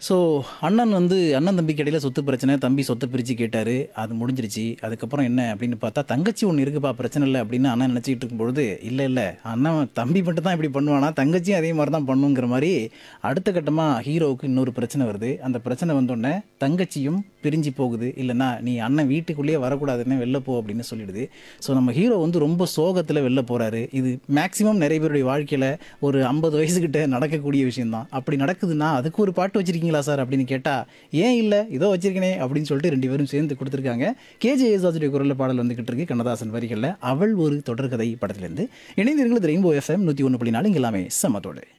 so அண்ணன் வந்து அண்ணன் தம்பிக்கு இடையில சொத்து பிரச்சனை தம்பி சொத்தை பிரித்து கேட்டார் அது முடிஞ்சிருச்சு அதுக்கப்புறம் என்ன அப்படின்னு பார்த்தா தங்கச்சி ஒன்று இருக்குப்பா பிரச்சனை இல்லை அப்படின்னு அண்ணன் நினச்சிக்கிட்டு இருக்கும்பொழுது இல்லை இல்லை அண்ணன் தம்பி மட்டும் தான் இப்படி பண்ணுவானா தங்கச்சியும் அதே மாதிரி தான் பண்ணுங்கிற மாதிரி அடுத்த கட்டமாக ஹீரோவுக்கு இன்னொரு பிரச்சனை வருது அந்த பிரச்சனை வந்தோடனே தங்கச்சியும் பிரிஞ்சு போகுது இல்லைன்னா நீ அண்ணன் வீட்டுக்குள்ளேயே வரக்கூடாதுன்னு வெளில போ அப்படின்னு சொல்லிடுது ஸோ நம்ம ஹீரோ வந்து ரொம்ப சோகத்தில் வெளில போகிறாரு இது மேக்ஸிமம் நிறைய பேருடைய வாழ்க்கையில் ஒரு ஐம்பது வயசுக்கிட்ட நடக்கக்கூடிய விஷயம்தான் அப்படி நடக்குதுன்னா அதுக்கு ஒரு பாட்டு வச்சிருக்கீங்களா சார் அப்படின்னு கேட்டால் ஏன் இல்லை இதோ வச்சிருக்கனே அப்படின்னு சொல்லிட்டு ரெண்டு பேரும் சேர்ந்து கொடுத்துருக்காங்க கேஜே யேசுதாசுடைய குரலில் பாடல் வந்துகிட்டு இருக்கு கண்ணதாசன் வரிகளில் அவள் ஒரு தொடர்கதை படத்துலேருந்து இணைந்திருங்கள் ரெயின்போ எஃப்எம் நூற்றி ஒன்று புள்ளி நாலு இங்கே எல்லாமே சமத்தோடு